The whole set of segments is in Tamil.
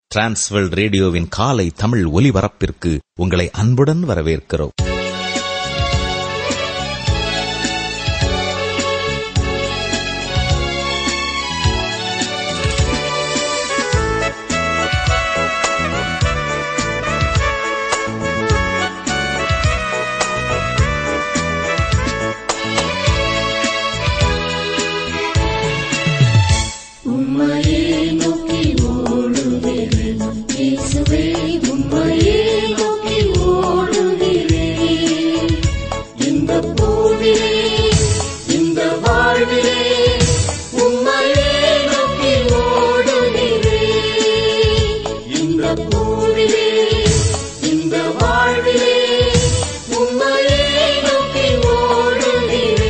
டிரான்ஸ்வர்ல்ட் ரேடியோவின் காலை தமிழ் ஒலிபரப்பிற்கு உங்களை அன்புடன் வரவேற்கிறோம் உம்மையே நோக்கி ஓடுகிறேன் இயேசுவே உம்மையே நோக்கி ஓடுகிறேன் இந்த பூவிலே இந்த வாழ்விலே உம்மையே நோக்கி ஓடுகிறேன் இந்த பூவிலே இந்த வாழ்விலே உம்மையே நோக்கி ஓடுகிறேன்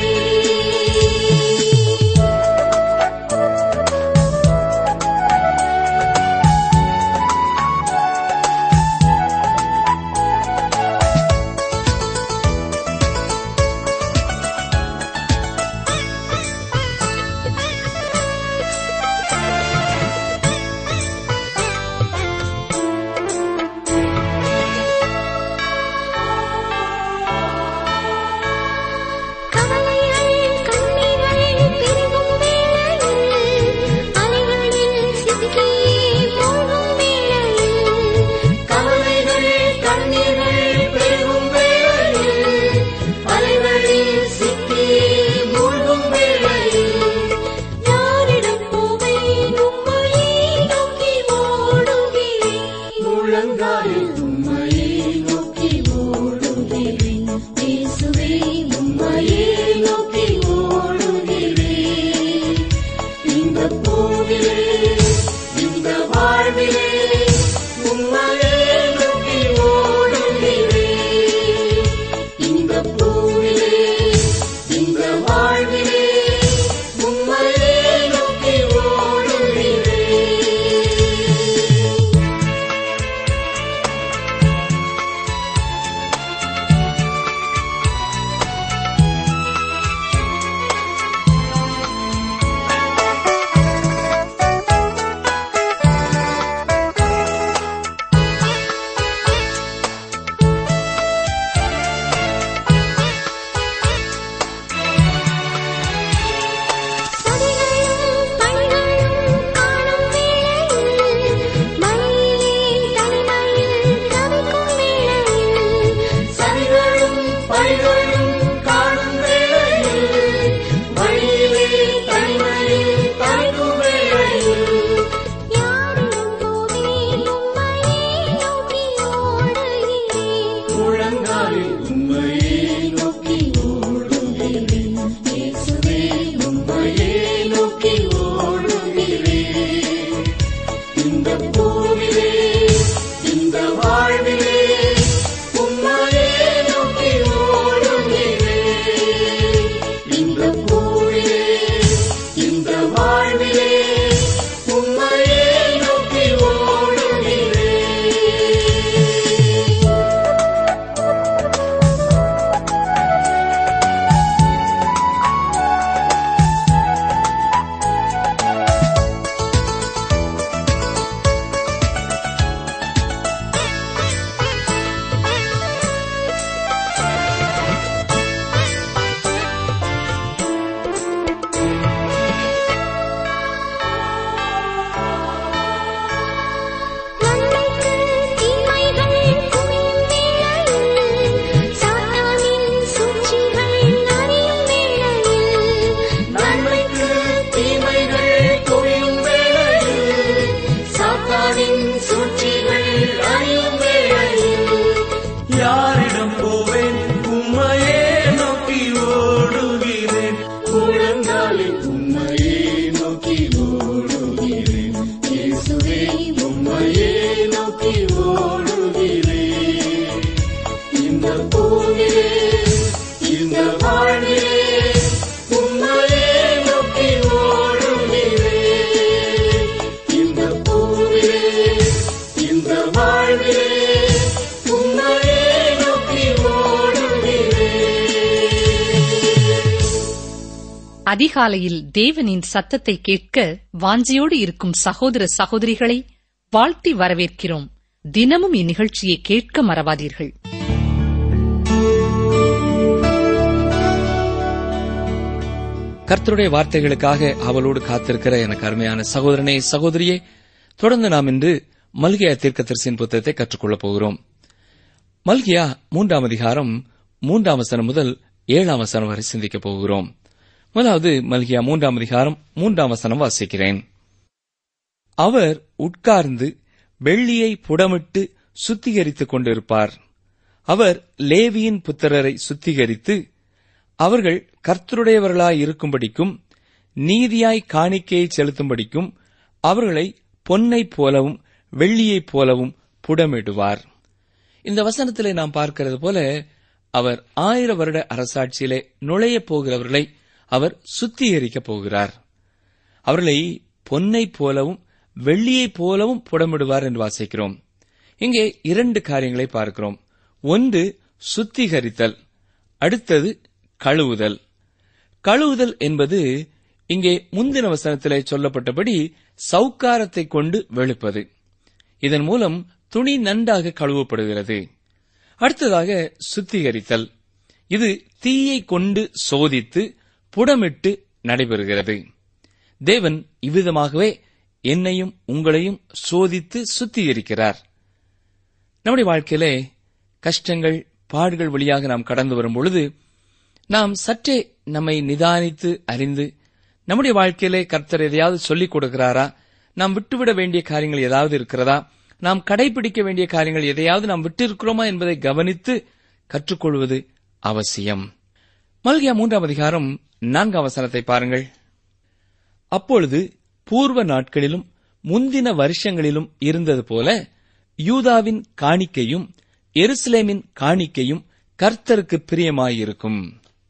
கவலைகள் கண்ணீர்கள் பெருகும் வேளையில் அலைகளில் சிக்கி மூழ்கும் வேளையில் கவலைகள் கண்ணீர்கள் பெருகும் வேளையில் அலைகளில் சிக்கி மூழ்கும் வேளையில் யாரிடம் போவேன் உம்மையே நோக்கி ஓடுகிறேன் முழங்காலில் உம்மையே நோக்கி ஓடுகிறேன் இயேசுவே உம்மையே நோக்கி ஓடுகிறேன் இந்த பூவிலே இந்த வாழ்விலே உம்மையே நோக்கி ஓடுகிறேன் இந்த பூவிலே இந்த வாழ்விலே உம்மையே நோக்கி ஓடுகிறேன் சதிகளும் பணிகளும் காணும் வேளையில் மழையிலே தனிமையில் தவிக்கும் வேளையில் சரிகளும் பழிகளும் காணும் வேளையில் வழியிலே தனிமையில் தவிக்கும் வேளையில் யாரிடம் போவேன் உம்மையே நோக்கி ஓடுகிறேன் முழங்காலில் உம்மையே நோக்கி ஓடுகிறேன் இயேசுவே உம்மையே நோக்கி ஓடுகிறேன் இந்த பூவிலே இந்த வாழ்விலே உம்மையே நோக்கி ஓடுகிறேன் இந்த பூவிலே இந்த வாழ்விலே உம்மையே நோக்கி ஓடுகிறேன் நன்மைக்கு தீமைகள் குவியும் வேளையில் சாத்தானின் சூழ்ச்சிகள் அறியும் வேளையில் நன்மைக்கு தீமைகள் குவியும் வேளையில் சாத்தானின் சூழ்ச்சிகள் அறியும் வேளையில் யாரிடம் போவேன் உம்மையே நோக்கி ஓடுகிறேன் முழங்காலில் உம்மையே நோக்கி ஓடுகிறேன் இயேசுவே உம்மையே நோக்கி ஓடுகிறேன் இந்த பூவிலே இந்த வாழ்விலே உம்மையே நோக்கி ஓடுகிறேன் இந்த பூவிலே இந்த வாழ்விலே உம்மையே நோக்கி ஓடுகிறேன் அதிகாலையில் தேவனின் சத்தத்தை கேட்க வாஞ்சியோடு இருக்கும் சகோதர சகோதரிகளை வாழ்த்தி வரவேற்கிறோம் தினமும் இந்நிகழ்ச்சியை கேட்க மறவாதீர்கள் கர்த்தருடைய வார்த்தைகளுக்காக அவளோடு காத்திருக்கிற எனக்கு அருமையான சகோதரனே சகோதரியே தொடர்ந்து நாம் இன்று மல்கியா தீர்க்கதரிசியின் புத்தகத்தை கற்றுக்கொள்ளப் போகிறோம் மல்கியா மூன்றாம் அதிகாரம் மூன்றாம் வசனம் முதல் ஏழாம் வசனம் வரை சிந்திக்கப் போகிறோம் முதலாவது மல்கியா மூன்றாம் அதிகாரம் மூன்றாம் வசனம் வாசிக்கிறேன் அவர் உட்கார்ந்து வெள்ளியை புடமிட்டு சுத்திகரித்துக் கொண்டிருப்பார் அவர் லேவியின் புத்திரரை சுத்திகரித்து அவர்கள் கர்த்தருடையவர்களாய் இருக்கும்படிக்கும் நீதியாய் காணிக்கையை செலுத்தும்படிக்கும் அவர்களை பொன்னைப் போலவும் வெள்ளியைப் போலவும் புடமிடுவார் இந்த வசனத்திலே நாம் பார்க்கிறது போல அவர் ஆயிர வருட அரசாட்சியிலே நுழையப் போகிறவர்களை அவர் சுத்திகரிக்கப் போகிறார் அவர்களை பொன்னைப் போலவும் வெள்ளியைப் போலவும் புடமிடுவார் என்று வாசிக்கிறோம் இங்கே இரண்டு காரியங்களை பார்க்கிறோம் ஒன்று சுத்திகரித்தல் அடுத்தது கழுவுதல் கழுவுதல் என்பது இங்கே முந்தின வசனத்திலே சொல்லப்பட்டபடி சவுக்காரத்தை கொண்டு வெளுப்பது இதன் மூலம் துணி நன்றாக கழுவப்படுகிறது அடுத்ததாக சுத்திகரித்தல் இது தீயை கொண்டு சோதித்து புடமிட்டு நடைபெறுகிறது தேவன் இவ்விதமாகவே என்னையும் உங்களையும் சோதித்து சுத்திகரிக்கிறார் நம்முடைய வாழ்க்கையிலே கஷ்டங்கள் பாடுகள் வழியாக நாம் கடந்து வரும் பொழுது நாம் சற்றே நம்மை நிதானித்து அறிந்து நம்முடைய வாழ்க்கையிலே கர்த்தர் எதையாவது சொல்லிக் கொடுக்கிறாரா நாம் விட்டுவிட வேண்டிய காரியங்கள் ஏதாவது இருக்கிறதா நாம் கடைபிடிக்க வேண்டிய காரியங்கள் எதையாவது நாம் விட்டிருக்கிறோமா என்பதை கவனித்து கற்றுக்கொள்வது அவசியம் மல்கியா மூன்றாம் அதிகாரம் நான்காம் வசனத்தை பாருங்கள் அப்பொழுது பூர்வ நாட்களிலும் முந்தின வருஷங்களிலும் இருந்தது போல யூதாவின் காணிக்கையும் எருசலேமின் காணிக்கையும் கர்த்தருக்கு பிரியமாயிருக்கும்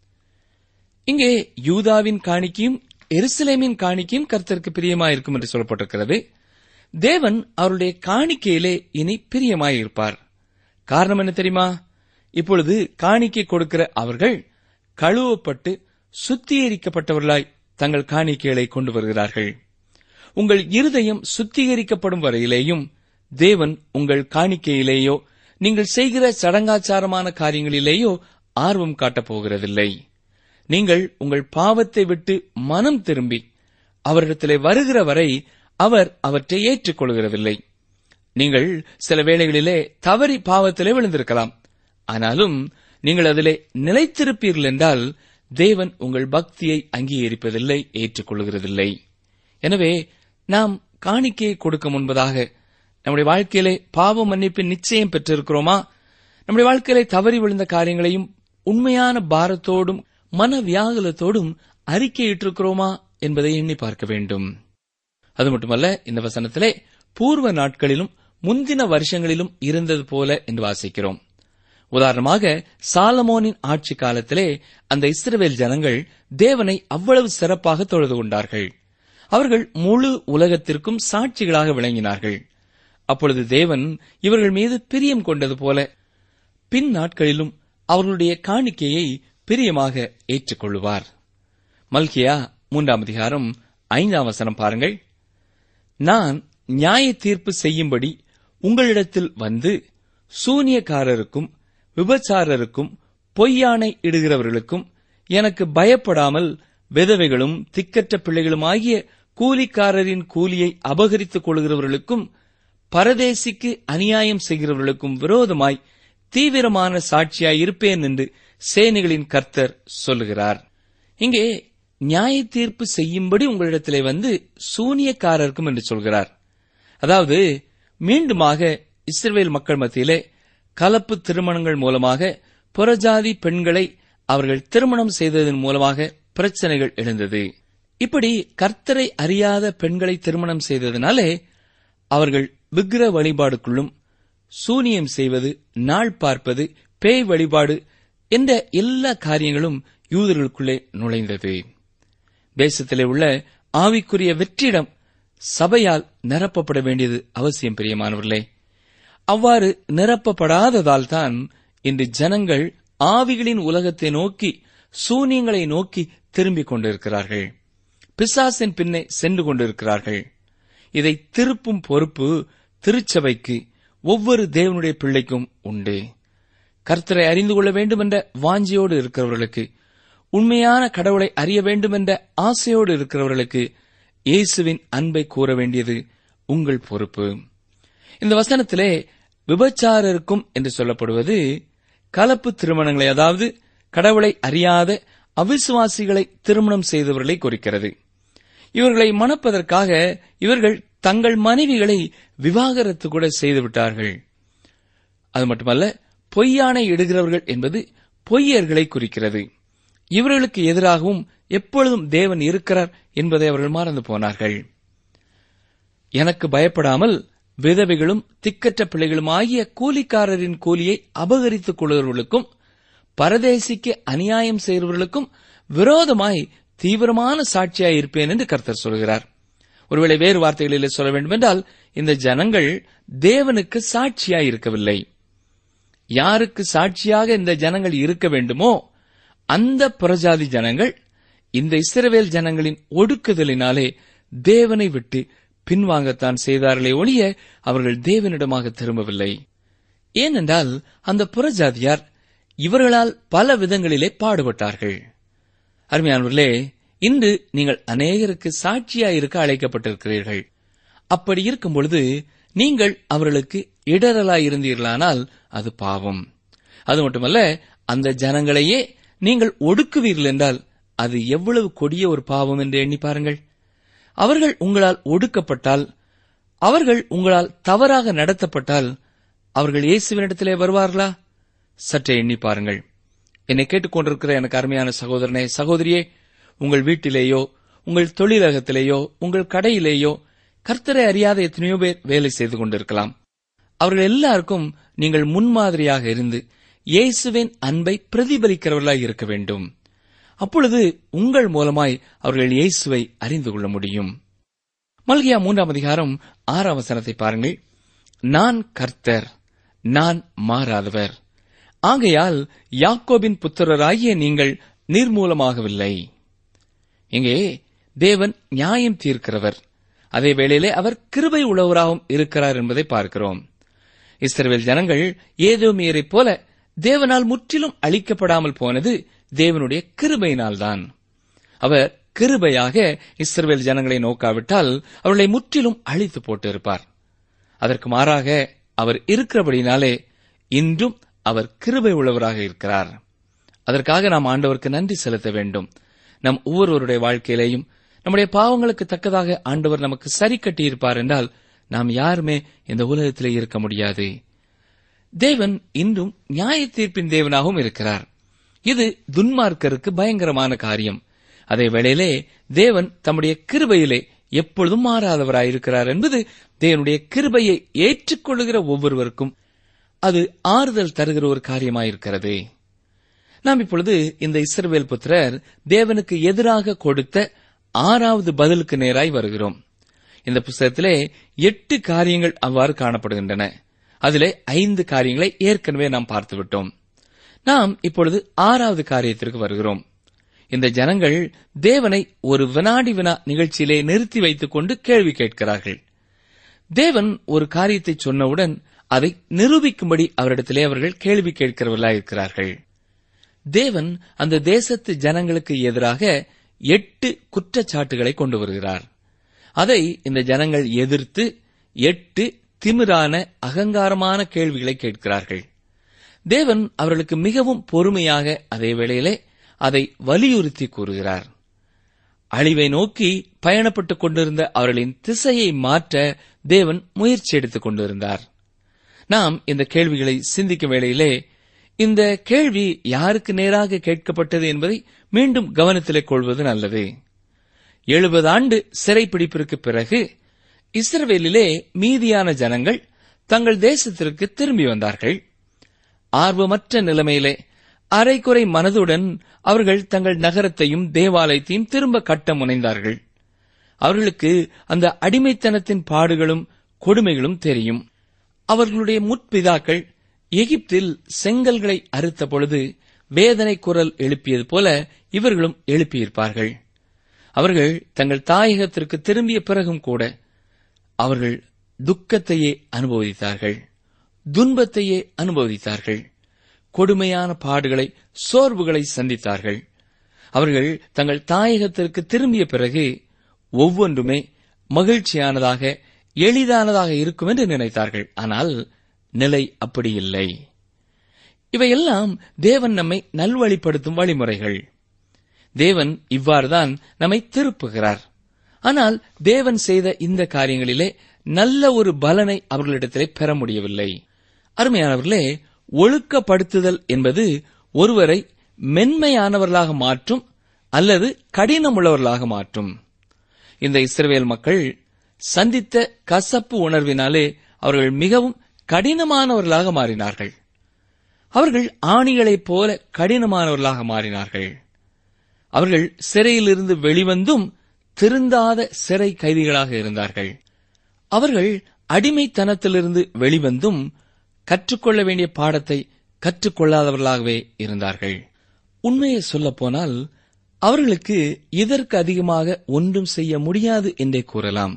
இங்கே யூதாவின் காணிக்கையும் எருசலேமின் காணிக்கையும் கர்த்தருக்கு பிரியமாயிருக்கும் என்று சொல்லப்பட்டிருக்கிறது தேவன் அவருடைய காணிக்கையிலே இனி பிரியமாயிருப்பார் காரணம் என்ன தெரியுமா இப்பொழுது காணிக்கை கொடுக்கிற அவர்கள் கழுவப்பட்டு சுத்திகரிக்கப்பட்டவர்களாய் தங்கள் காணிக்கைகளை கொண்டு வருகிறார்கள் உங்கள் இருதயம் சுத்திகரிக்கப்படும் வரையிலேயும் தேவன் உங்கள் காணிக்கையிலேயோ நீங்கள் செய்கிற சடங்காச்சாரமான காரியங்களிலேயோ ஆர்வம் காட்டப் போகிறதில்லை நீங்கள் உங்கள் பாவத்தை விட்டு மனம் திரும்பி அவரிடத்திலே வருகிற வரை அவர் அவற்றை ஏற்றுக்கொள்கிறதில்லை நீங்கள் சில வேளைகளிலே தவறி பாவத்திலே விழுந்திருக்கலாம் ஆனாலும் நீங்கள் அதிலே நிலைத்திருப்பீர்கள் என்றால் தேவன் உங்கள் பக்தியை அங்கீகரிப்பதில்லை ஏற்றுக்கொள்கிறதில்லை எனவே நாம் காணிக்கையை கொடுக்க முன்பதாக நம்முடைய வாழ்க்கையிலே பாவ மன்னிப்பின் நிச்சயம் பெற்றிருக்கிறோமா நம்முடைய வாழ்க்கையிலே தவறி விழுந்த காரியங்களையும் உண்மையான பாரத்தோடும் மன வியாகுலத்தோடும் அறிக்கையிட்டிருக்கிறோமா என்பதை எண்ணி பார்க்க வேண்டும் அது மட்டுமல்ல இந்த வசனத்திலே பூர்வ நாட்களிலும் முந்தின வருஷங்களிலும் இருந்தது போல என்று வாசிக்கிறோம் உதாரணமாக சாலமோனின் ஆட்சி காலத்திலே அந்த இஸ்ரவேல் ஜனங்கள் தேவனை அவ்வளவு சிறப்பாக தொழுது கொண்டார்கள் அவர்கள் முழு உலகத்திற்கும் சாட்சிகளாக விளங்கினார்கள் அப்பொழுது தேவன் இவர்கள் மீது பிரியம் கொண்டது போல பின் நாட்களிலும் அவர்களுடைய காணிக்கையை பிரியமாக ஏற்றுக்கொள்ளுவார் மல்கியா மூன்றாம் அதிகாரம் ஐந்தாம் வசனம் பாருங்கள் நான் நியாய தீர்ப்பு செய்யும்படி உங்களிடத்தில் வந்து சூனியக்காரருக்கும் விபச்சாரருக்கும் பொய்யானை இடுகிறவர்களுக்கும் எனக்கு பயப்படாமல் விதவைகளும் திக்கற்ற பிள்ளைகளும் ஆகிய கூலிக்காரரின் கூலியை அபகரித்துக் கொள்கிறவர்களுக்கும் பரதேசிக்கு அநியாயம் செய்கிறவர்களுக்கும் விரோதமாய் தீவிரமான சாட்சியாய் இருப்பேன் என்று சேனைகளின் கர்த்தர் சொல்லுகிறார் இங்கே நியாய தீர்ப்பு செய்யும்படி உங்களிடத்திலே வந்து சூனியக்காரருக்கும் என்று சொல்கிறார் அதாவது மீண்டுமாக இஸ்ரவேல் மக்கள் மத்தியிலே கலப்பு திருமணங்கள் மூலமாக புறஜாதி பெண்களை அவர்கள் திருமணம் செய்ததன் மூலமாக பிரச்சனைகள் எழுந்தது இப்படி கர்த்தரை அறியாத பெண்களை திருமணம் செய்ததினாலே அவர்கள் விக்கிர வழிபாடுக்குள்ளும் சூனியம் செய்வது நாள் பார்ப்பது பேய் வழிபாடு என்ற எல்லா காரியங்களும் யூதர்களுக்குள்ளே நுழைந்தது தேசத்திலே உள்ள ஆவிக்குரிய வெற்றிடம் சபையால் நிரப்பப்பட வேண்டியது அவசியம் பிரியமானவர்களே அவ்வாறு நிரப்பப்படாததால் தான் இன்று ஜனங்கள் ஆவிகளின் உலகத்தை நோக்கி சூனியங்களை நோக்கி திரும்பிக் கொண்டிருக்கிறார்கள் பிசாசின் பின்னே சென்று கொண்டிருக்கிறார்கள் இதை திருப்பும் பொறுப்பு திருச்சபைக்கு ஒவ்வொரு தேவனுடைய பிள்ளைக்கும் உண்டு கர்த்தரை அறிந்து கொள்ள வேண்டும் என்ற வாஞ்சியோடு இருக்கிறவர்களுக்கு உண்மையான கடவுளை அறிய வேண்டும் என்ற ஆசையோடு இருக்கிறவர்களுக்கு இயேசுவின் அன்பை கூற வேண்டியது உங்கள் பொறுப்பு இந்த வசனத்திலே விபச்சாரருக்கும் என்று சொல்லப்படுவது கலப்பு திருமணங்களை அதாவது கடவுளை அறியாத அவிசுவாசிகளை திருமணம் செய்தவர்களை குறிக்கிறது இவர்களை மணப்பதற்காக இவர்கள் தங்கள் மனைவிகளை விவாகரத்து கூட செய்துவிட்டார்கள் அது மட்டுமல்ல பொய்யானை இடுகிறவர்கள் என்பது பொய்யர்களை குறிக்கிறது இவர்களுக்கு எதிராகவும் எப்பொழுதும் தேவன் இருக்கிறார் என்பதை அவர்கள் மறந்து போனார்கள் எனக்கு பயப்படாமல் விதவைகளும் திக்கற்ற பிள்ளைகளும் ஆகிய கூலிக்காரரின் கூலியை அபகரித்துக் கொள்கிறவர்களுக்கும் பரதேசிக்கு அநியாயம் செய்கிறவர்களுக்கும் விரோதமாய் தீவிரமான சாட்சியாய் இருப்பேன் என்று கர்த்தர் சொல்கிறார் ஒருவேளை வேறு வார்த்தைகளில் சொல்ல வேண்டுமென்றால் இந்த ஜனங்கள் தேவனுக்கு சாட்சியாய் இருக்கவில்லை யாருக்கு சாட்சியாக இந்த ஜனங்கள் இருக்க வேண்டுமோ அந்த புறஜாதி ஜனங்கள் இந்த இஸ்ரவேல் ஜனங்களின் ஒடுக்குதலினாலே தேவனை விட்டு பின்வாங்கத்தான் செய்தார்களே ஒழிய அவர்கள் தேவனிடமாக திரும்பவில்லை ஏனென்றால் அந்த புறஜாதியார் இவர்களால் பல விதங்களிலே பாடுபட்டார்கள் அருமையானவர்களே இன்று நீங்கள் அநேகருக்கு சாட்சியாயிருக்க அழைக்கப்பட்டிருக்கிறீர்கள் அப்படி இருக்கும் பொழுது நீங்கள் அவர்களுக்கு இடரலாயிருந்தீர்களானால் அது பாவம் அது மட்டுமல்ல அந்த ஜனங்களையே நீங்கள் ஒடுக்குவீர்கள் என்றால் அது எவ்வளவு கொடிய ஒரு பாவம் என்று எண்ணி பாருங்கள் அவர்கள் உங்களால் ஒடுக்கப்பட்டால் அவர்கள் உங்களால் தவறாக நடத்தப்பட்டால் அவர்கள் இயேசுவினிடத்திலே வருவார்களா சற்றே எண்ணி பாருங்கள் என்னை கேட்டுக்கொண்டிருக்கிற எனக்கு அருமையான சகோதரனே சகோதரியே உங்கள் வீட்டிலேயோ உங்கள் தொழிலகத்திலேயோ உங்கள் கடையிலேயோ கர்த்தரை அறியாத எத்தனையோ பேர் வேலை செய்து கொண்டிருக்கலாம் அவர்கள் எல்லாருக்கும் நீங்கள் முன்மாதிரியாக இருந்து இயேசுவின் அன்பை பிரதிபலிக்கிறவர்களாய் இருக்க வேண்டும் அப்பொழுது உங்கள் மூலமாய் அவர்கள் இயேசுவை அறிந்து கொள்ள முடியும் மல்கியா மூன்றாம் அதிகாரம் ஆறாம் வசனத்தை பாருங்கள் நான் கர்த்தர் நான் மாறாதவர் ஆகையால் யாக்கோபின் புத்திரராகிய நீங்கள் நிர்மூலமாகவில்லை இங்கே தேவன் நியாயம் தீர்க்கிறவர் அதே வேளையிலே அவர் கிருபை உள்ளவராகவும் இருக்கிறார் என்பதை பார்க்கிறோம் இஸ்ரவேல் ஜனங்கள் ஏதோமியரைப் போல தேவனால் முற்றிலும் அழிக்கப்படாமல் போனது தேவனுடைய கிருபையினால்தான் அவர் கிருபையாக இஸ்ரவேல் ஜனங்களை நோக்காவிட்டால் அவர்களை முற்றிலும் அழித்து போட்டிருப்பார் அதற்கு மாறாக அவர் இருக்கிறபடினாலே இன்றும் அவர் கிருபை உள்ளவராக இருக்கிறார் அதற்காக நாம் ஆண்டவருக்கு நன்றி செலுத்த வேண்டும் நம் ஒவ்வொருவருடைய வாழ்க்கையிலேயும் நம்முடைய பாவங்களுக்கு தக்கதாக ஆண்டவர் நமக்கு சரி கட்டியிருப்பார் என்றால் நாம் யாருமே இந்த உலகத்திலே இருக்க முடியாது தேவன் இன்றும் நியாய தீர்ப்பின் தேவனாகவும் இருக்கிறார் இது துன்மார்க்கருக்கு பயங்கரமான காரியம் அதே வேளையிலே தேவன் தம்முடைய கிருபையிலே எப்பொழுதும் மாறாதவராயிருக்கிறார் என்பது தேவனுடைய கிருபையை ஏற்றுக்கொள்ளுகிற ஒவ்வொருவருக்கும் அது ஆறுதல் தருகிற ஒரு காரியமாயிருக்கிறது நாம் இப்பொழுது இந்த இஸ்ரவேல் புத்திரர் தேவனுக்கு எதிராக கொடுத்த ஆறாவது பதிலுக்கு நேராய் வருகிறோம் இந்த புஸ்தகத்திலே எட்டு காரியங்கள் அவ்வாறு காணப்படுகின்றன அதிலே ஐந்து காரியங்களை ஏற்கனவே நாம் பார்த்துவிட்டோம் நாம் இப்பொழுது ஆறாவது காரியத்திற்கு வருகிறோம் இந்த ஜனங்கள் தேவனை ஒரு வினாடி வினா நிகழ்ச்சியிலே நிறுத்தி வைத்துக் கொண்டு கேள்வி கேட்கிறார்கள் தேவன் ஒரு காரியத்தை சொன்னவுடன் அதை நிரூபிக்கும்படி அவரிடத்திலே அவர்கள் கேள்வி கேட்கிறவர்களாயிருக்கிறார்கள் தேவன் அந்த தேசத்து ஜனங்களுக்கு எதிராக எட்டு குற்றச்சாட்டுகளை கொண்டு வருகிறார் அதை இந்த ஜனங்கள் எதிர்த்து எட்டு திமிரான அகங்காரமான கேள்விகளை கேட்கிறார்கள் தேவன் அவர்களுக்கு மிகவும் பொறுமையாக அதே வேளையிலே அதை வலியுறுத்தி கூறுகிறார் அழிவை நோக்கி பயணப்பட்டுக் கொண்டிருந்த அவர்களின் திசையை மாற்ற தேவன் முயற்சி எடுத்துக் கொண்டிருந்தார் நாம் இந்த கேள்விகளை சிந்திக்கும் வேளையிலே இந்த கேள்வி யாருக்கு நேராக கேட்கப்பட்டது என்பதை மீண்டும் கவனத்திலே கொள்வது நல்லது எழுபது ஆண்டு சிறைப்பிடிப்பிற்கு பிறகு இஸ்ரவேலிலே மீதியான ஜனங்கள் தங்கள் தேசத்திற்கு திரும்பி வந்தார்கள் ஆர்வமற்ற நிலைமையிலே அரைக்குறை மனதுடன் அவர்கள் தங்கள் நகரத்தையும் தேவாலயத்தையும் திரும்ப கட்ட முனைந்தார்கள் அவர்களுக்கு அந்த அடிமைத்தனத்தின் பாடுகளும் கொடுமைகளும் தெரியும் அவர்களுடைய முற்பிதாக்கள் எகிப்தில் செங்கல்களை அறுத்த பொழுது வேதனை குரல் எழுப்பியது போல இவர்களும் எழுப்பியிருப்பார்கள் அவர்கள் தங்கள் தாயகத்திற்கு திரும்பிய பிறகும் கூட அவர்கள் துக்கத்தையே அனுபவித்தார்கள் துன்பத்தையே அனுபவித்தார்கள் கொடுமையான பாடுகளை சோர்வுகளை சந்தித்தார்கள் அவர்கள் தங்கள் தாயகத்திற்கு திரும்பிய பிறகு ஒவ்வொன்றுமே மகிழ்ச்சியானதாக எளிதானதாக இருக்கும் என்று நினைத்தார்கள் ஆனால் நிலை அப்படி இல்லை இவையெல்லாம் தேவன் நம்மை நல்வழிப்படுத்தும் வழிமுறைகள் தேவன் இவ்வாறுதான் நம்மை திருப்புகிறார் ஆனால் தேவன் செய்த இந்த காரியங்களிலே நல்ல ஒரு பலனை அவர்களிடத்திலே பெற முடியவில்லை அருமையானவர்களே ஒழுக்கப்படுத்துதல் என்பது ஒருவரை மென்மையானவர்களாக மாற்றும் அல்லது கடினமுள்ளவர்களாக மாற்றும் இந்த இஸ்ரவேல் மக்கள் சந்தித்த கசப்பு உணர்வினாலே அவர்கள் மிகவும் கடினமானவர்களாக மாறினார்கள் அவர்கள் ஆணிகளைப் போல கடினமானவர்களாக மாறினார்கள் அவர்கள் சிறையிலிருந்து வெளிவந்தும் திருந்தாத சிறை கைதிகளாக இருந்தார்கள் அவர்கள் அடிமைத்தனத்திலிருந்து வெளிவந்தும் கற்றுக்கொள்ள வேண்டிய பாடத்தை கற்றுக்கொள்ளாதவர்களாகவே இருந்தார்கள் உண்மையை சொல்லப்போனால் அவர்களுக்கு இதற்கு அதிகமாக ஒன்றும் செய்ய முடியாது என்றே கூறலாம்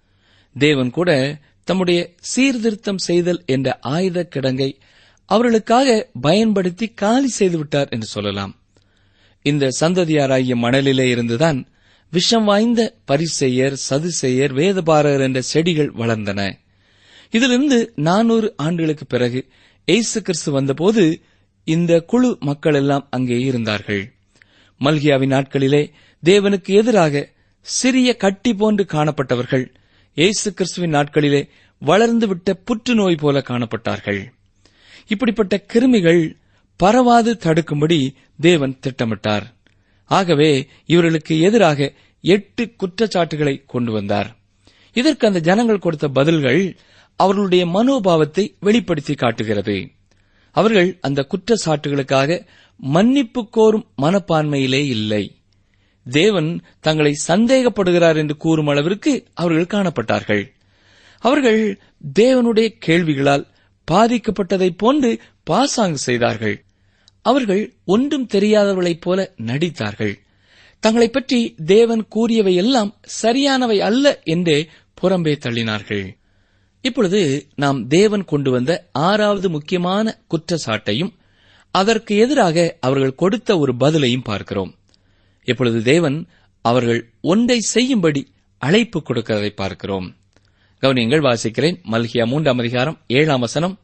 தேவன் கூட தம்முடைய சீர்திருத்தம் செய்தல் என்ற ஆயுத கிடங்கை அவர்களுக்காக பயன்படுத்தி காலி செய்துவிட்டார் என்று சொல்லலாம் இந்த சந்ததியாராகிய மணலிலே இருந்துதான் விஷம் வாய்ந்த பரிசெயர் சதுசெயர் வேதபாரர் என்ற செடிகள் வளர்ந்தன இதிலிருந்து நானூறு ஆண்டுகளுக்கு பிறகு இயேசு கிறிஸ்து வந்தபோது இந்த குழு மக்கள் எல்லாம் அங்கே இருந்தார்கள் மல்கியாவின் நாட்களிலே தேவனுக்கு எதிராக சிறிய கட்டி போன்று காணப்பட்டவர்கள் இயேசு கிறிஸ்துவின் நாட்களிலே வளர்ந்துவிட்ட புற்றுநோய் போல காணப்பட்டார்கள் இப்படிப்பட்ட கிருமிகள் பரவாது தடுக்கும்படி தேவன் திட்டமிட்டார் ஆகவே இவர்களுக்கு எதிராக எட்டு குற்றச்சாட்டுகளை கொண்டு வந்தார் இதற்கு அந்த ஜனங்கள் கொடுத்த பதில்கள் அவர்களுடைய மனோபாவத்தை வெளிப்படுத்தி காட்டுகிறது அவர்கள் அந்த குற்றச்சாட்டுகளுக்காக மன்னிப்பு கோரும் மனப்பான்மையிலே இல்லை தேவன் தங்களை சந்தேகப்படுகிறார் என்று கூறும் அளவிற்கு அவர்கள் காணப்பட்டார்கள் அவர்கள் தேவனுடைய கேள்விகளால் பாதிக்கப்பட்டதைப் போன்று பாசாங்கு செய்தார்கள் அவர்கள் ஒன்றும் தெரியாதவர்களைப் போல நடித்தார்கள் தங்களைப் பற்றி தேவன் கூறியவையெல்லாம் சரியானவை அல்ல என்றே புறம்பே தள்ளினார்கள் இப்பொழுது நாம் தேவன் கொண்டு வந்த ஆறாவது முக்கியமான குற்றச்சாட்டையும் அதற்கு எதிராக அவர்கள் கொடுத்த ஒரு பதிலையும் பார்க்கிறோம் இப்பொழுது தேவன் அவர்கள் ஒன்றை செய்யும்படி அழைப்பு கொடுக்கிறதை பார்க்கிறோம் கவனியங்கள் வாசிக்கிறேன் மல்கியா மூன்றாம் அதிகாரம் ஏழாம் வசனம்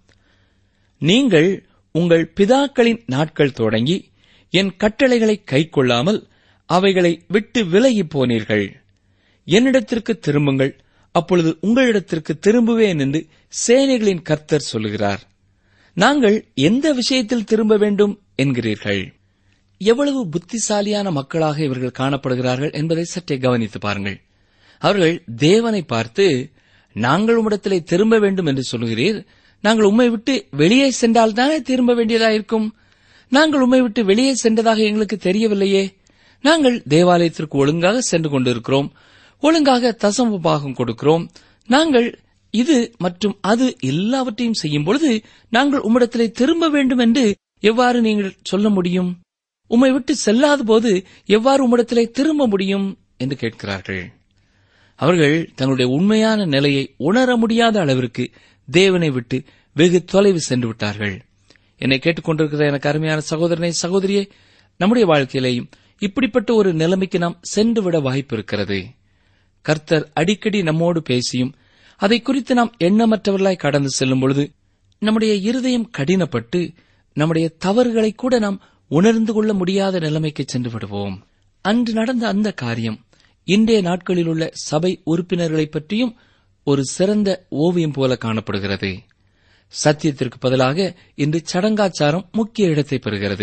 நீங்கள் உங்கள் பிதாக்களின் நாட்கள் தொடங்கி என் கட்டளைகளை கைக்கொள்ளாமல் அவைகளை விட்டு விலகிப் போனீர்கள் என்னிடத்திற்கு திரும்புங்கள் அப்பொழுது உங்களிடத்திற்கு திரும்புவேன் என்று சேனைகளின் கர்த்தர் சொல்லுகிறார் நாங்கள் எந்த விஷயத்தில் திரும்ப வேண்டும் என்கிறீர்கள் எவ்வளவு புத்திசாலியான மக்களாக இவர்கள் காணப்படுகிறார்கள் என்பதை சற்றே கவனித்து பாருங்கள் அவர்கள் தேவனை பார்த்து நாங்கள் உம்மிடத்திலே திரும்ப வேண்டும் என்று சொல்கிறீர் நாங்கள் உம்மை விட்டு வெளியே சென்றால் தானே திரும்ப வேண்டியதாயிருக்கும் நாங்கள் உம்மை விட்டு வெளியே சென்றதாக எங்களுக்கு தெரியவில்லையே நாங்கள் தேவாலயத்திற்கு ஒழுங்காக சென்று கொண்டிருக்கிறோம் ஒழுங்காக தசம பாகம் கொடுக்கிறோம் நாங்கள் இது மற்றும் அது எல்லாவற்றையும் செய்யும் பொழுது நாங்கள் உம்மிடத்திலே திரும்ப வேண்டும் என்று எவ்வாறு நீங்கள் சொல்ல முடியும் உம்மை விட்டு செல்லாத போது எவ்வாறு உம்மிடத்திலே திரும்ப முடியும் என்று கேட்கிறார்கள் அவர்கள் தங்களுடைய உண்மையான நிலையை உணர முடியாத அளவிற்கு தேவனை விட்டு வெகு தொலைவு சென்று விட்டார்கள் என்னை கேட்டுக்கொண்டிருக்கிற எனக்கு அருமையான சகோதரனை சகோதரியே நம்முடைய வாழ்க்கையிலேயும் இப்படிப்பட்ட ஒரு நிலைமைக்கு நாம் சென்றுவிட வாய்ப்பு இருக்கிறது கர்த்தர் அடிக்கடி நம்மோடு பேசியும் அதை குறித்து நாம் எண்ணமற்றவர்களாய் கடந்து செல்லும் பொழுது நம்முடைய இருதயம் கடினப்பட்டு நம்முடைய தவறுகளை கூட நாம் உணர்ந்து கொள்ள முடியாத நிலைமைக்கு சென்று விடுவோம் அன்று நடந்த அந்த காரியம் இன்றைய நாட்களில் உள்ள சபை உறுப்பினர்களைப் பற்றியும் ஒரு சிறந்த ஓவியம் போல காணப்படுகிறது சத்தியத்திற்கு பதிலாக இன்று சடங்காச்சாரம் முக்கிய இடத்தை பெறுகிறது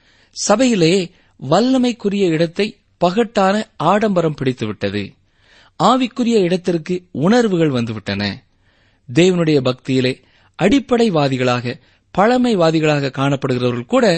சபையிலே வல்லமைக்குரிய இடத்தை பகட்டான ஆடம்பரம் பிடித்துவிட்டது ஆவிக்குரிய இடத்திற்கு உணர்வுகள் வந்துவிட்டன தேவனுடைய பக்தியிலே அடிப்படைவாதிகளாக பழமைவாதிகளாக காணப்படுகிறவர்கள் கூட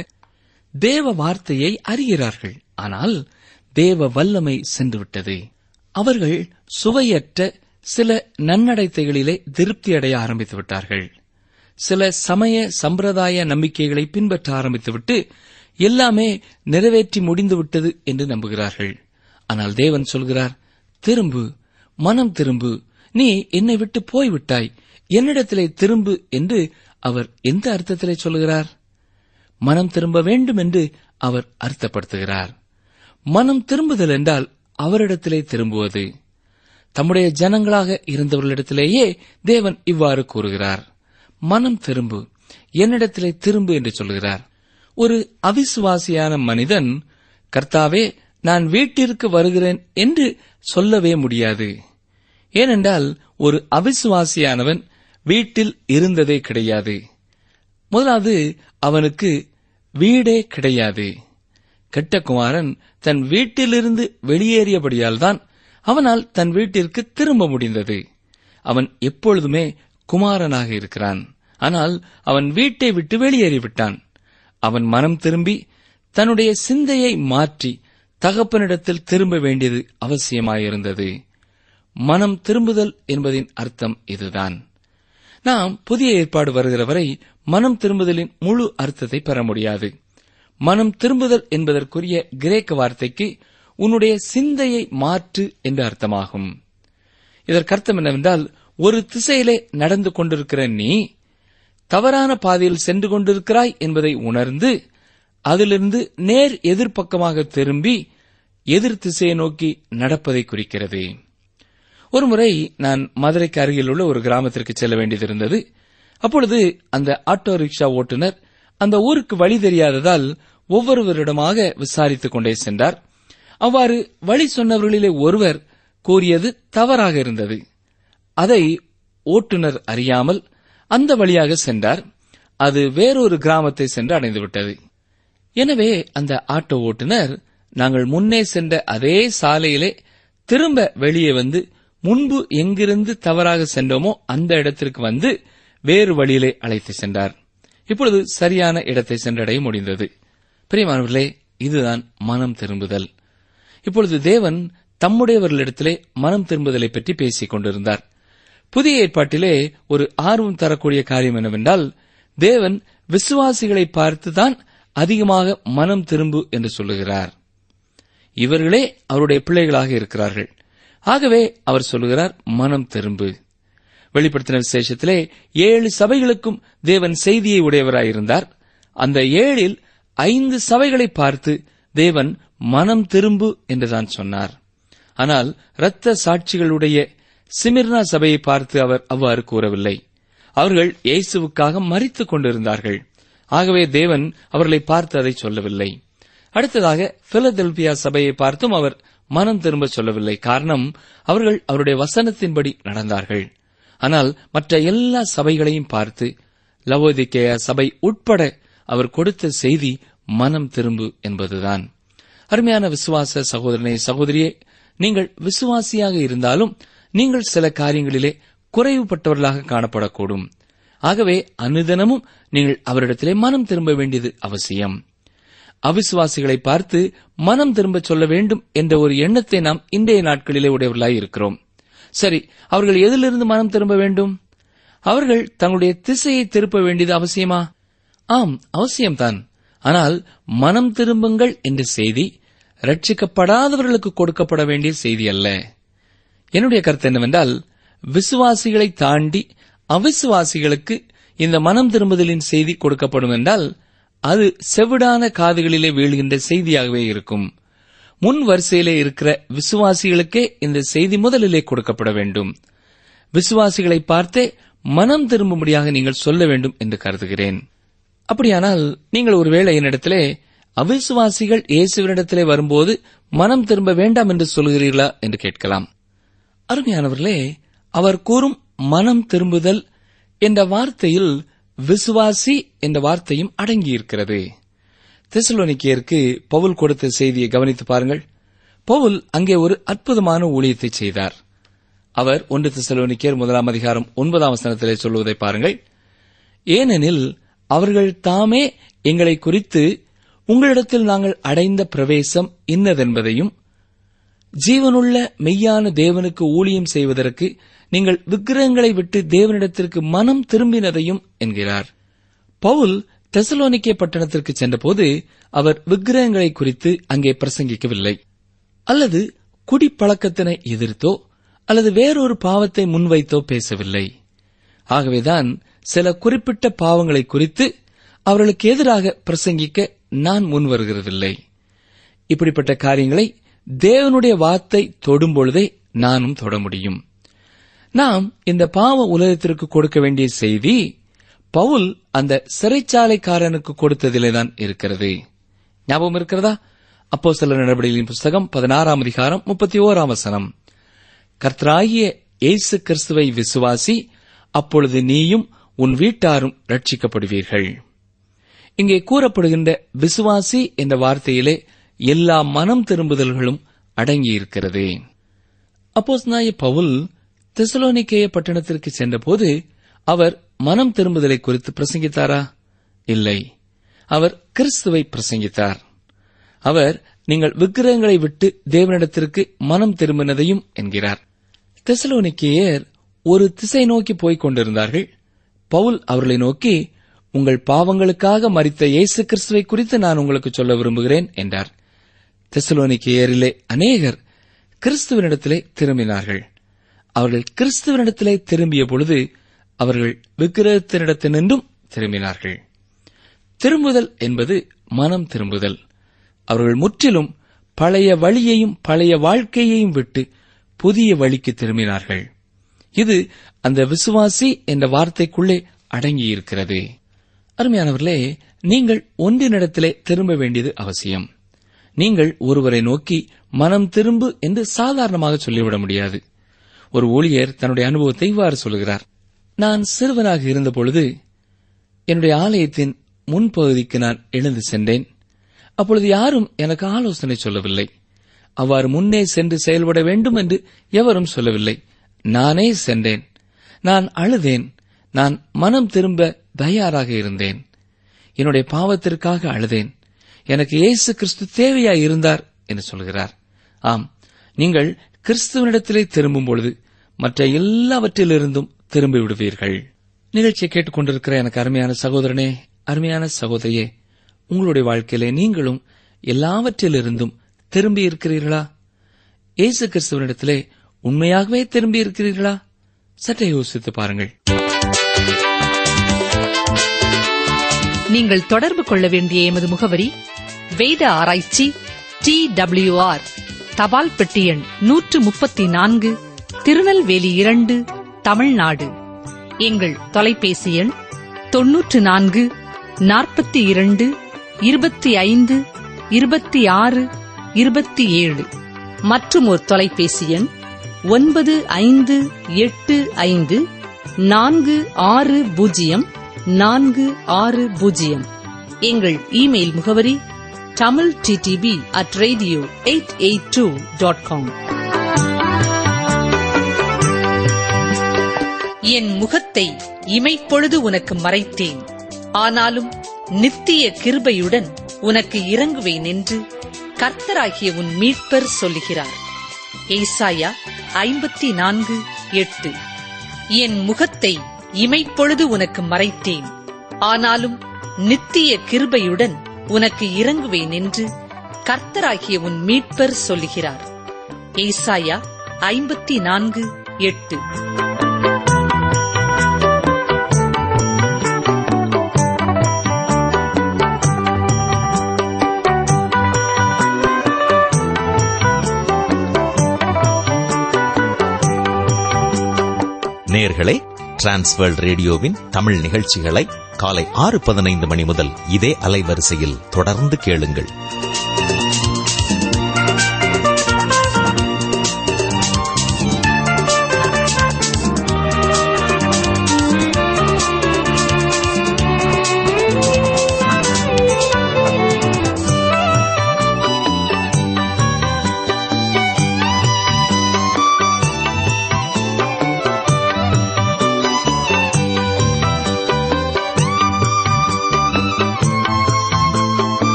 தேவ வார்த்தையை அறிகிறார்கள் ஆனால் தேவ வல்லமை சென்றுவிட்டது அவர்கள் சுவையற்ற சில நன்னடத்தைகளிலே திருப்தி அடைய ஆரம்பித்து விட்டார்கள் சில சமய சம்பிரதாய நம்பிக்கைகளை பின்பற்ற ஆரம்பித்துவிட்டு எல்லாமே நிறைவேற்றி முடிந்துவிட்டது என்று நம்புகிறார்கள் ஆனால் தேவன் சொல்கிறார் திரும்பு மனம் திரும்பு நீ என்னை விட்டு போய்விட்டாய் என்னிடத்திலே திரும்பு என்று அவர் எந்த அர்த்தத்திலே சொல்லுகிறார் மனம் திரும்ப வேண்டும் என்று அவர் அர்த்தப்படுத்துகிறார் மனம் திரும்புதல் என்றால் அவரிடத்திலே திரும்புவது தம்முடைய ஜனங்களாக இருந்தவர்களிடத்திலேயே தேவன் இவ்வாறு கூறுகிறார் மனம் திரும்பு என்னிடத்திலே திரும்பு என்று சொல்கிறார் ஒரு அவிசுவாசியான மனிதன் கர்த்தாவே நான் வீட்டிற்கு வருகிறேன் என்று சொல்லவே முடியாது ஏனென்றால் ஒரு அவிசுவாசியானவன் வீட்டில் இருந்ததே கிடையாது முதலாவது அவனுக்கு வீடே கிடையாது கெட்ட குமாரன் தன் வீட்டிலிருந்து வெளியேறியபடியால் தான் அவனால் தன் வீட்டிற்கு திரும்ப முடிந்தது அவன் எப்பொழுதுமே குமாரனாக இருக்கிறான் ஆனால் அவன் வீட்டை விட்டு வெளியேறிவிட்டான் அவன் மனம் திரும்பி தன்னுடைய சிந்தையை மாற்றி தகப்பனிடத்தில் திரும்ப வேண்டியது அவசியமாயிருந்தது மனம் திரும்புதல் என்பதின் அர்த்தம் இதுதான் நாம் புதிய ஏற்பாடு வருகிற வரை மனம் திரும்புதலின் முழு அர்த்தத்தை பெற முடியாது மனம் திரும்புதல் என்பதற்குரிய கிரேக்க வார்த்தைக்கு உன்னுடைய சிந்தையை மாற்று என்று அர்த்தமாகும் இதற்கு அர்த்தம் என்னவென்றால் ஒரு திசையிலே நடந்து கொண்டிருக்கிற நீ தவறான பாதையில் சென்று கொண்டிருக்கிறாய் என்பதை உணர்ந்து அதிலிருந்து நேர் எதிர்ப்பக்கமாக திரும்பி எதிர் திசையை நோக்கி நடப்பதை குறிக்கிறது ஒருமுறை நான் மதுரைக்கு அருகில் உள்ள ஒரு கிராமத்திற்கு செல்ல வேண்டியது இருந்தது அப்பொழுது அந்த ஆட்டோ ரிக்ஷா ஓட்டுநர் அந்த ஊருக்கு வழி தெரியாததால் ஒவ்வொருவரிடமாக விசாரித்துக் கொண்டே சென்றார் அவ்வாறு வழி சொன்னவர்களிலே ஒருவர் கூறியது தவறாக இருந்தது அதை ஓட்டுநர் அறியாமல் அந்த வழியாக சென்றார் அது வேறொரு கிராமத்தை சென்று அடைந்துவிட்டது எனவே அந்த ஆட்டோ ஓட்டுநர் நாங்கள் முன்னே சென்ற அதே சாலையிலே திரும்ப வெளியே வந்து முன்பு எங்கிருந்து தவறாக சென்றோமோ அந்த இடத்திற்கு வந்து வேறு வழியிலே அழைத்து சென்றார் இப்பொழுது சரியான இடத்தை சென்றடைய முடிந்தது பிரியமானவர்களே இதுதான் மனம் திரும்புதல் இப்பொழுது தேவன் தம்முடையவர்களிடத்திலே மனம் திரும்புதலை பற்றி பேசிக் கொண்டிருந்தார் புதிய ஏற்பாட்டிலே ஒரு ஆர்வம் தரக்கூடிய காரியம் என்னவென்றால் தேவன் விசுவாசிகளை பார்த்துதான் அதிகமாக மனம் திரும்பு என்று சொல்லுகிறார் இவர்களே அவருடைய பிள்ளைகளாக இருக்கிறார்கள் ஆகவே அவர் சொல்லுகிறார் மனம் திரும்பு வெளிப்படுத்தின விசேஷத்திலே ஏழு சபைகளுக்கும் தேவன் செய்தியை உடையவராயிருந்தார் அந்த ஏழில் ஐந்து சபைகளை பார்த்து தேவன் மனம் திரும்பு என்றுதான் சொன்னார் ஆனால் இரத்த சாட்சிகளுடைய சிமிர்னா சபையை பார்த்து அவர் அவ்வாறு கூறவில்லை அவர்கள் இயேசுவுக்காக மறித்துக் கொண்டிருந்தார்கள் ஆகவே தேவன் அவர்களை பார்த்து அதை சொல்லவில்லை அடுத்ததாக பிலதெல்பியா சபையை பார்த்தும் அவர் மனம் திரும்ப சொல்லவில்லை காரணம் அவர்கள் அவருடைய வசனத்தின்படி நடந்தார்கள் ஆனால் மற்ற எல்லா சபைகளையும் பார்த்து லவோதிக்கேயா சபை உட்பட அவர் கொடுத்த செய்தி மனம் திரும்பு என்பதுதான் அருமையான விசுவாச சகோதரனே சகோதரியே நீங்கள் விசுவாசியாக இருந்தாலும் நீங்கள் சில காரியங்களிலே குறைவுபட்டவர்களாக காணப்படக்கூடும் ஆகவே அனுதினமும் நீங்கள் அவரிடத்திலே மனம் திரும்ப வேண்டியது அவசியம் அவிசுவாசிகளை பார்த்து மனம் திரும்ப சொல்ல வேண்டும் என்ற ஒரு எண்ணத்தை நாம் இன்றைய நாட்களிலே உடையவர்களாய் இருக்கிறோம் சரி அவர்கள் எதிலிருந்து மனம் திரும்ப வேண்டும் அவர்கள் தங்களுடைய திசையை திருப்ப வேண்டியது அவசியமா ஆம் அவசியம்தான் ஆனால் மனம் திரும்புங்கள் என்ற செய்தி ரட்சிக்கப்படாதவர்களுக்கு கொடுக்கப்பட வேண்டிய செய்தி அல்ல என்னுடைய கருத்து என்னவென்றால் விசுவாசிகளை தாண்டி அவிசுவாசிகளுக்கு இந்த மனம் திரும்புதலின் செய்தி கொடுக்கப்படும் என்றால் அது செவிடான காதுகளிலே வீழ்கின்ற செய்தியாகவே இருக்கும் முன் வரிசையிலே இருக்கிற விசுவாசிகளுக்கே இந்த செய்தி முதலிலே கொடுக்கப்பட வேண்டும் விசுவாசிகளை பார்த்தே மனம் திரும்பும்படியாக நீங்கள் சொல்ல வேண்டும் என்று கருதுகிறேன் அப்படியானால் நீங்கள் ஒருவேளை என்னிடத்திலே அவிசுவாசிகள் இயேசுவனிடத்திலே வரும்போது மனம் திரும்ப வேண்டாம் என்று சொல்கிறீர்களா என்று கேட்கலாம் அருமையானவர்களே அவர் கூறும் மனம் திரும்புதல் என்ற வார்த்தையில் விசுவாசி என்ற வார்த்தையும் அடங்கியிருக்கிறது தெசலோனிக்கேயருக்கு பவுல் கொடுத்த செய்தியை கவனித்து பாருங்கள் பவுல் அங்கே ஒரு அற்புதமான ஊழியத்தை செய்தார் அவர் ஒன்று தெசலோனிக்கேயர் முதலாம் அதிகாரம் ஒன்பதாம் வசனத்திலே சொல்வதை பாருங்கள் ஏனெனில் அவர்கள் தாமே எங்களை குறித்து உங்களிடத்தில் நாங்கள் அடைந்த பிரவேசம் இன்னதென்பதையும் ஜீவனுள்ள மெய்யான தேவனுக்கு ஊழியம் செய்வதற்கு நீங்கள் விக்கிரகங்களை விட்டு தேவனிடத்திற்கு மனம் திரும்பினதையும் என்கிறார் பவுல் தெசலோனிக்கே பட்டணத்திற்கு சென்றபோது அவர் விக்கிரகங்களை குறித்து அங்கே பிரசங்கிக்கவில்லை அல்லது குடிப்பழக்கத்தினை எதிர்த்தோ அல்லது வேறொரு பாவத்தை முன்வைத்தோ பேசவில்லை ஆகவேதான் சில குறிப்பிட்ட பாவங்களை குறித்து அவர்களுக்கு எதிராக பிரசங்கிக்க நான் முன்வருகிறதில்லை இப்படிப்பட்ட காரியங்களை தேவனுடைய வார்த்தை தொடும் பொழுதே நானும் தொட முடியும் நாம் இந்த பாவ உலகத்திற்கு கொடுக்க வேண்டிய செய்தி பவுல் அந்த சிறைச்சாலைக்காரனுக்கு கொடுத்ததிலேதான் இருக்கிறது ஞாபகம் இருக்கிறதா அப்போ சில நடவடிக்கைகளின் புஸ்தகம் பதினாறாம் அதிகாரம் முப்பத்தி ஓராம் வசனம் கர்த்தராகிய இயேசு கிறிஸ்துவை விசுவாசி அப்பொழுது நீயும் உன் வீட்டாரும் ரட்சிக்கப்படுவீர்கள் இங்கே கூறப்படுகின்ற விசுவாசி என்ற வார்த்தையிலே எல்லா மனம் திரும்புதல்களும் அடங்கியிருக்கிறது அப்போஸ் நாய பவுல் தெசலோனிக்கேய பட்டணத்திற்கு சென்றபோது அவர் மனம் திரும்புதலை குறித்து பிரசங்கித்தாரா இல்லை அவர் கிறிஸ்துவை பிரசங்கித்தார் அவர் நீங்கள் விக்கிரகங்களை விட்டு தேவனிடத்திற்கு மனம் திரும்பினதையும் என்கிறார் தெசலோனிக்கேயர் ஒரு திசை நோக்கி போய்க் கொண்டிருந்தார்கள் பவுல் அவர்களை நோக்கி உங்கள் பாவங்களுக்காக மரித்த இயேசு கிறிஸ்துவை குறித்து நான் உங்களுக்கு சொல்ல விரும்புகிறேன் என்றார் தெசலோனிக்கேயரிலே அநேகர் கிறிஸ்துவனிடத்திலே திரும்பினார்கள் அவர்கள் கிறிஸ்துவனிடத்திலே திரும்பிய பொழுது அவர்கள் விக்கிரகத்தினிடத்தினின்றும் திரும்பினார்கள் திரும்புதல் என்பது மனம் திரும்புதல் அவர்கள் முற்றிலும் பழைய வழியையும் பழைய வாழ்க்கையையும் விட்டு புதிய வழிக்கு திரும்பினார்கள் இது அந்த விசுவாசி என்ற வார்த்தைக்குள்ளே அடங்கியிருக்கிறது அருமையானவர்களே நீங்கள் ஒன்றினிடத்திலே திரும்ப வேண்டியது அவசியம் நீங்கள் ஒருவரை நோக்கி மனம் திரும்பு என்று சாதாரணமாக சொல்லிவிட முடியாது ஒரு ஊழியர் தன்னுடைய அனுபவத்தை இவ்வாறு சொல்கிறார் நான் சிறுவனாக இருந்தபொழுது என்னுடைய ஆலயத்தின் முன்பகுதிக்கு நான் எழுந்து சென்றேன் அப்பொழுது யாரும் எனக்கு ஆலோசனை சொல்லவில்லை அவ்வாறு முன்னே சென்று செயல்பட வேண்டும் என்று எவரும் சொல்லவில்லை நானே சென்றேன் நான் அழுதேன் நான் மனம் திரும்ப தயாராக இருந்தேன் என்னுடைய பாவத்திற்காக அழுதேன் எனக்கு இயேசு கிறிஸ்து தேவையாய் இருந்தார் என்று சொல்கிறார் ஆம் நீங்கள் கிறிஸ்துவனிடத்திலே திரும்பும் பொழுது மற்ற எல்லாவற்றிலிருந்தும் திரும்பி விடுவீர்கள் நிகழ்ச்சியை கேட்டுக்கொண்டிருக்கிற எனக்கு அருமையான சகோதரனே அருமையான சகோதரியே உங்களுடைய வாழ்க்கையிலே நீங்களும் எல்லாவற்றிலிருந்தும் திரும்பி இருக்கிறீர்களா இயேசு கிறிஸ்துவனிடத்திலே உண்மையாகவே திரும்பி இருக்கிறீர்களா சற்றே யோசித்து பாருங்கள் நீங்கள் தொடர்பு கொள்ள வேண்டிய எமது முகவரி வேத ஆராய்ச்சி டி ஆர் தபால் பெட்டி எண் நூற்று முப்பத்தி நான்கு திருநெல்வேலி இரண்டு தமிழ்நாடு எங்கள் தொலைபேசி எண் தொன்னூற்று நான்கு நாற்பத்தி இரண்டு இருபத்தி ஐந்து இருபத்தி ஆறு இருபத்தி ஏழு மற்றும் ஒரு தொலைபேசி எண் ஒன்பது ஐந்து எட்டு ஐந்து நான்கு ஆறு பூஜ்ஜியம் நான்கு ஆறு பூஜ்ஜியம் எங்கள் இமெயில் முகவரி Tamil DTP at radio eight eight two dot com என் முகத்தை இமைப்பொழுது உனக்கு மறைத்தேன் ஆனாலும் நித்திய கிருபையுடன் உனக்கு இறங்குவேன் என்று கர்த்தராகிய உன் மீட்பர் சொல்லுகிறார் ஏசாயா ஐம்பத்தி நான்கு எட்டு என் முகத்தை இமைப்பொழுது உனக்கு மறைத்தேன் ஆனாலும் நித்திய கிருபையுடன் உனக்கு இறங்குவேன் என்று கர்த்தராகிய உன் மீட்பர் சொல்லுகிறார் ஏசாயா ஐம்பத்தி நான்கு எட்டு நேர்களே டிரான்ஸ்வேர்ல்ட் ரேடியோவின் தமிழ் நிகழ்ச்சிகளை காலை ஆறு பதினைந்து மணி முதல் இதே அலைவரிசையில் தொடர்ந்து கேளுங்கள்